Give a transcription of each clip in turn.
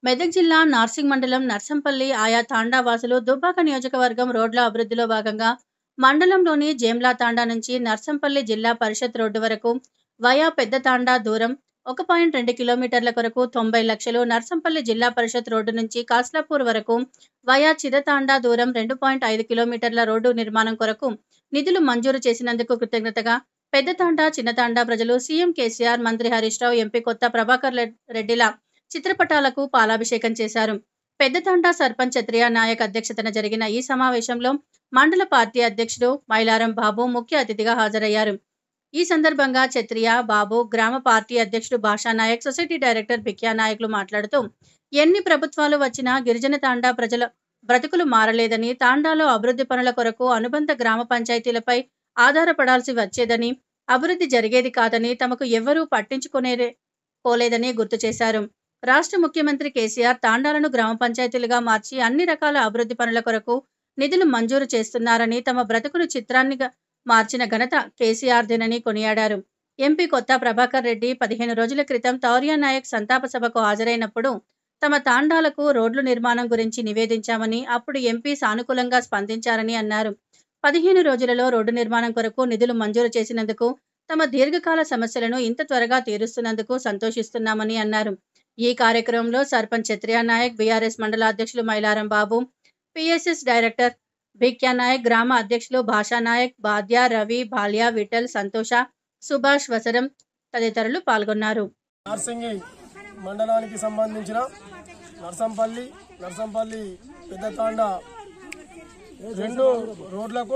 మెదక్ జిల్లా నార్సింగ్ మండలం నర్సంపల్లి ఆయా తాండా వాసులు దుబ్బాక నియోజకవర్గం రోడ్ల అభివృద్ధిలో భాగంగా మండలంలోని జేమ్లా తాండా నుంచి నర్సంపల్లి జిల్లా పరిషత్ రోడ్డు వరకు వయా పెద్ద తాండా దూరం ఒక పాయింట్ రెండు కిలోమీటర్ల కొరకు తొంభై లక్షలు నర్సంపల్లి జిల్లా పరిషత్ రోడ్డు నుంచి కాస్లాపూర్ వరకు వయా చిదతాండా దూరం రెండు పాయింట్ ఐదు కిలోమీటర్ల రోడ్డు నిర్మాణం కొరకు నిధులు మంజూరు చేసినందుకు కృతజ్ఞతగా పెద్ద తాండా చిన్న తాండా ప్రజలు సీఎం కేసీఆర్ మంత్రి హరీష్ రావు ఎంపీ కొత్త ప్రభాకర్ రెడ్- రెడ్డిల చిత్రపటాలకు పాలాభిషేకం చేశారు పెద్దతాండా సర్పంచ్ ఛత్రియా నాయక్ అధ్యక్షతన జరిగిన ఈ సమావేశంలో మండల పార్టీ అధ్యక్షుడు మైలారం బాబు ముఖ్య అతిథిగా హాజరయ్యారు ఈ సందర్భంగా ఛత్రియా బాబు గ్రామ పార్టీ అధ్యక్షుడు భాషా నాయక్ సొసైటీ డైరెక్టర్ బిక్యా నాయకులు మాట్లాడుతూ ఎన్ని ప్రభుత్వాలు వచ్చినా గిరిజన తాండా ప్రజల బ్రతుకులు మారలేదని తాండాలో అభివృద్ధి పనుల కొరకు అనుబంధ గ్రామ పంచాయతీలపై ఆధారపడాల్సి వచ్చేదని అభివృద్ధి జరిగేది కాదని తమకు ఎవ్వరూ పట్టించుకునే పోలేదని గుర్తు చేశారు రాష్ట్ర ముఖ్యమంత్రి కేసీఆర్ తాండాలను గ్రామ పంచాయతీలుగా మార్చి అన్ని రకాల అభివృద్ధి పనుల కొరకు నిధులు మంజూరు చేస్తున్నారని తమ బ్రతుకును చిత్రాన్ని మార్చిన ఘనత కేసీఆర్దేనని కొనియాడారు ఎంపీ కొత్త ప్రభాకర్ రెడ్డి పదిహేను రోజుల క్రితం తౌర్యా నాయక్ సంతాప సభకు హాజరైనప్పుడు తమ తాండాలకు రోడ్లు నిర్మాణం గురించి నివేదించామని అప్పుడు ఎంపీ సానుకూలంగా స్పందించారని అన్నారు పదిహేను రోజులలో రోడ్డు నిర్మాణం కొరకు నిధులు మంజూరు చేసినందుకు తమ దీర్ఘకాల సమస్యలను ఇంత త్వరగా తీరుస్తున్నందుకు సంతోషిస్తున్నామని అన్నారు ఈ కార్యక్రమంలో సర్పంచ్ ఛత్రియా నాయక్ బీఆర్ఎస్ మండల అధ్యక్షులు మైలారం బాబు పిఎస్ఎస్ డైరెక్టర్ భిక్యా నాయక్ గ్రామ అధ్యక్షులు భాషా నాయక్ బాద్య రవి బాల్య విఠల్ సంతోష సుభాష్ వసరం తదితరులు పాల్గొన్నారు నార్సింగి మండలానికి సంబంధించిన నర్సంపల్లి నర్సంపల్లి పెద్దతాండ రెండు రోడ్లకు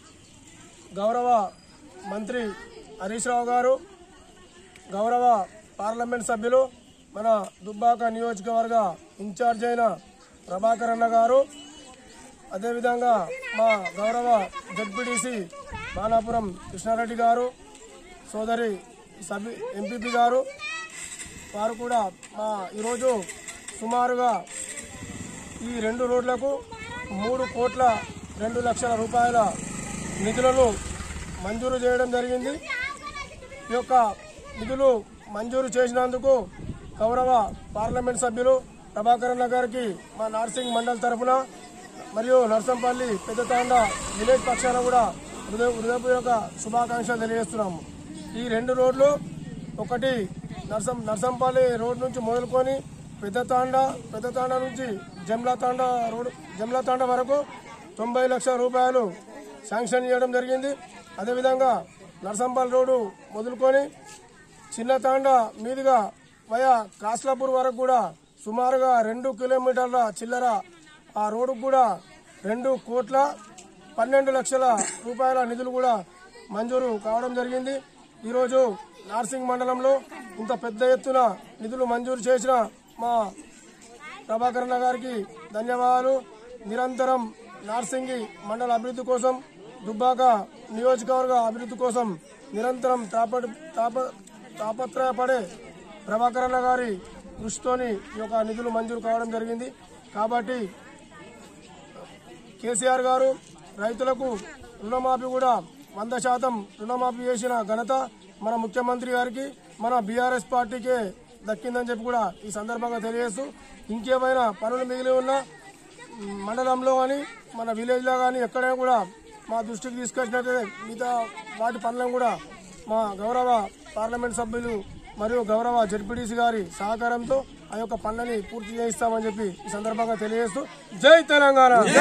గౌరవ మంత్రి హరీష్ రావు గారు గౌరవ పార్లమెంట్ సభ్యులు మన దుబ్బాక నియోజకవర్గ ఇన్ఛార్జ్ అయిన ప్రభాకర్ అన్న గారు అదేవిధంగా మా గౌరవ జడ్పీటీసీ బాలాపురం కృష్ణారెడ్డి గారు సోదరి సభ్యు ఎంపీపీ గారు వారు కూడా మా ఈరోజు సుమారుగా ఈ రెండు రోడ్లకు మూడు కోట్ల రెండు లక్షల రూపాయల నిధులను మంజూరు చేయడం జరిగింది ఈ యొక్క నిధులు మంజూరు చేసినందుకు గౌరవ పార్లమెంట్ సభ్యులు ప్రభాకర్ అన్న గారికి మా నార్సింగ్ మండల్ తరఫున మరియు నర్సంపల్లి పెద్దతాండ విలేజ్ పక్షాన కూడా హృదయ హృదయపూర్వక శుభాకాంక్షలు తెలియజేస్తున్నాము ఈ రెండు రోడ్లు ఒకటి నర్సం నర్సంపల్లి రోడ్ నుంచి మొదలుకొని పెద్దతాండ పెద్దతాండ నుంచి జమ్లాతాండ రోడ్ జమ్లాతాండ వరకు తొంభై లక్షల రూపాయలు శాంక్షన్ చేయడం జరిగింది అదేవిధంగా నర్సంపల్లి రోడ్డు మొదలుకొని చిన్న తాండ మీదుగా వయా కాస్లాపూర్ వరకు కూడా సుమారుగా రెండు కిలోమీటర్ల చిల్లర ఆ రోడ్డు కూడా రెండు కోట్ల పన్నెండు లక్షల రూపాయల నిధులు కూడా మంజూరు కావడం జరిగింది ఈరోజు నార్సింగ్ మండలంలో ఇంత పెద్ద ఎత్తున నిధులు మంజూరు చేసిన మా ప్రభాకరణ గారికి ధన్యవాదాలు నిరంతరం నార్సింగి మండల అభివృద్ధి కోసం దుబ్బాక నియోజకవర్గ అభివృద్ధి కోసం నిరంతరం తాప తాప తాపత్రయపడే ప్రభాకరణ గారి కృషితోని ఈ యొక్క నిధులు మంజూరు కావడం జరిగింది కాబట్టి కేసీఆర్ గారు రైతులకు రుణమాఫీ కూడా వంద శాతం రుణమాఫీ చేసిన ఘనత మన ముఖ్యమంత్రి గారికి మన బీఆర్ఎస్ పార్టీకే దక్కిందని చెప్పి కూడా ఈ సందర్భంగా తెలియజేస్తూ ఇంకేమైనా పనులు మిగిలి ఉన్న మండలంలో కానీ మన విలేజ్లో కానీ ఎక్కడైనా కూడా మా దృష్టికి తీసుకొచ్చినట్లయితే మిగతా వాటి పనులను కూడా మా గౌరవ పార్లమెంట్ సభ్యులు మరియు గౌరవ జడ్పీటీసీ గారి సహకారంతో ఆ యొక్క పనులని పూర్తి చేయిస్తామని చెప్పి ఈ సందర్భంగా తెలియజేస్తూ జై తెలంగాణ